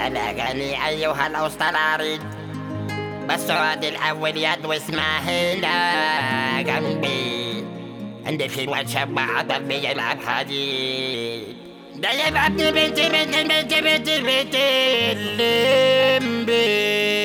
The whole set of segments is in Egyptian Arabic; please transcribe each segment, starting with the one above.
بلغني أيها الأسطلاري بالسؤال الأول يد واسمه هنا جنبي عندي في الواد شاب عضل بيلعب حديد ده يبقى ابن بنت بنت بنت بنت بنت الليمبي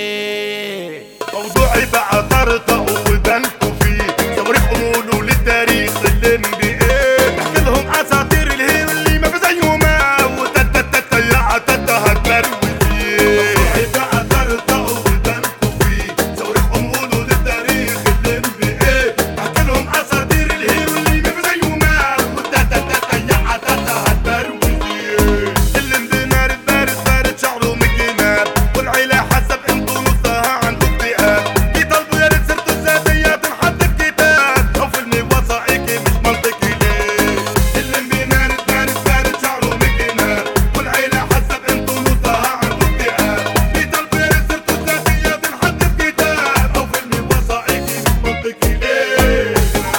موضوعي بقى طرطق وبنكوا فيه صواريخ قولوا للتاريخ الليمبي ايه بحكي لهم اساطير الهيرو اللي ما في زيهما وتتتت يا تتا هتبروي فيه موضوعي بقى طرطق وبنكوا فيه صواريخ قولوا للتاريخ الليمبي ايه بحكي لهم اساطير الهيرو اللي ما في زيهما وتتتت يا تتا هتبروي فيه الليمبي مارد بارد بارد شعره مكينات والعيلة حسب انتو نصها عنده اكتئاب يطلبوا يا ريت سيرته الذاتية تنحط في كتاب او فيلم وثائقي مش منطقي ليه الليمبي مارد بارد بارد شعره مكينات والعيلة حسب انتو نصها عنده اكتئاب يطلبوا يا ريت سيرته الذاتية تنحط في كتاب او فيلم وثائقي مش منطقي ليه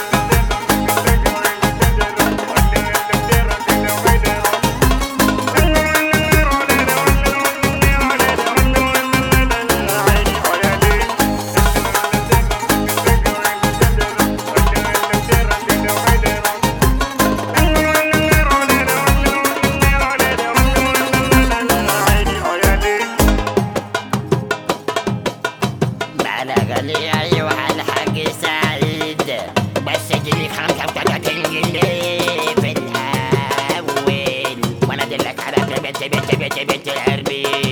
بلغني أيها الحاج سعيد بس اديني خمسة وتلاتين جنيه في الأول وأنا أدلك على بنت بنت بنت بنت العربي